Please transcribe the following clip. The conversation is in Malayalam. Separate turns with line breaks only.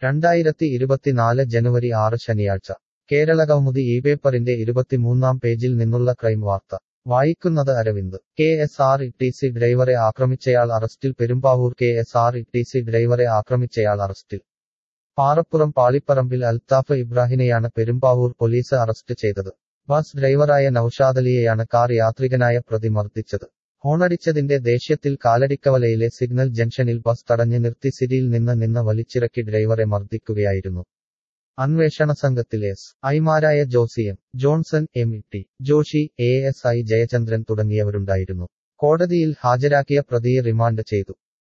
രണ്ടായിരത്തി ഇരുപത്തിനാല് ജനുവരി ആറ് ശനിയാഴ്ച കേരളകൗമുദി ഈ പേപ്പറിന്റെ ഇരുപത്തിമൂന്നാം പേജിൽ നിന്നുള്ള ക്രൈം വാർത്ത വായിക്കുന്നത് Aravind K S R T C സി ഡ്രൈവറെ ആക്രമിച്ചയാൾ അറസ്റ്റിൽ Perumbavoor K S R T C സി ഡ്രൈവറെ ആക്രമിച്ചയാൾ അറസ്റ്റിൽ പാറപ്പുറം പാളിപ്പറമ്പിൽ അൽത്താഫ് ഇബ്രാഹിനെയാണ് പെരുമ്പാവൂർ പോലീസ് അറസ്റ്റ് ചെയ്തത് ബസ് ഡ്രൈവറായ നൌഷാദലിയെയാണ് കാർ യാത്രികനായ പ്രതി മർദ്ദിച്ചത് ഹോണടിച്ചതിന്റെ ദേഷ്യത്തിൽ കാലടിക്കവലയിലെ സിഗ്നൽ ജംഗ്ഷനിൽ ബസ് തടഞ്ഞു നിർത്തി സിരിയിൽ നിന്ന് നിന്ന് വലിച്ചിറക്കി ഡ്രൈവറെ മർദ്ദിക്കുകയായിരുന്നു അന്വേഷണ സംഘത്തിൽ എസ് ഐമാരായ ജോസിയം Johnson M E T Joshi A S I Jayachandran തുടങ്ങിയവരുണ്ടായിരുന്നു കോടതിയിൽ ഹാജരാക്കിയ പ്രതിയെ റിമാൻഡ് ചെയ്തു